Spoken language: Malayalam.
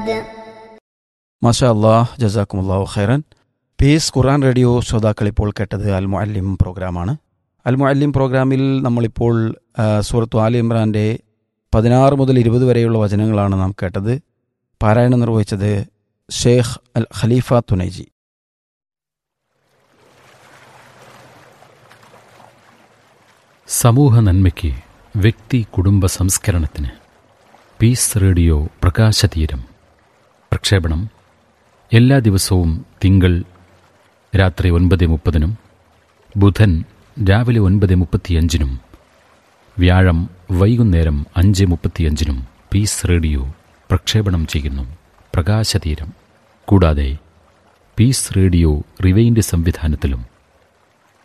മാഷാ അള്ളാഹ് ജസാക്കുമുല്ലാഹു ഖൈറൻ പീസ് ഖുർആൻ റേഡിയോ ശ്രോതാക്കൾ ഇപ്പോൾ കേട്ടത് അൽ മുഅല്ലിം പ്രോഗ്രാമാണ് അൽ മുഅല്ലിം പ്രോഗ്രാമിൽ നമ്മളിപ്പോൾ ആ, സൂറത്തു ആലി ഇമ്രാൻ്റെ പതിനാറ് മുതൽ ഇരുപത് വരെയുള്ള വചനങ്ങളാണ് നാം കേട്ടത് പാരായണം നിർവഹിച്ചത് ഷേഖ് അൽ ഖലീഫ തുനൈജി സമൂഹ നന്മയ്ക്ക് വ്യക്തി കുടുംബ സംസ്കരണത്തിന് പീസ് റേഡിയോ പ്രകാശതീരം പ്രക്ഷേപണം എല്ലാ ദിവസവും തിങ്കൾ രാത്രി ഒൻപത് മുപ്പതിനും ബുധൻ രാവിലെ ഒൻപത് മുപ്പത്തിയഞ്ചിനും വ്യാഴം വൈകുന്നേരം അഞ്ച് മുപ്പത്തിയഞ്ചിനും പീസ് റേഡിയോ പ്രക്ഷേപണം ചെയ്യുന്നു പ്രകാശതീരം കൂടാതെ പീസ് റേഡിയോ റിവൈൻഡ് സംവിധാനത്തിലും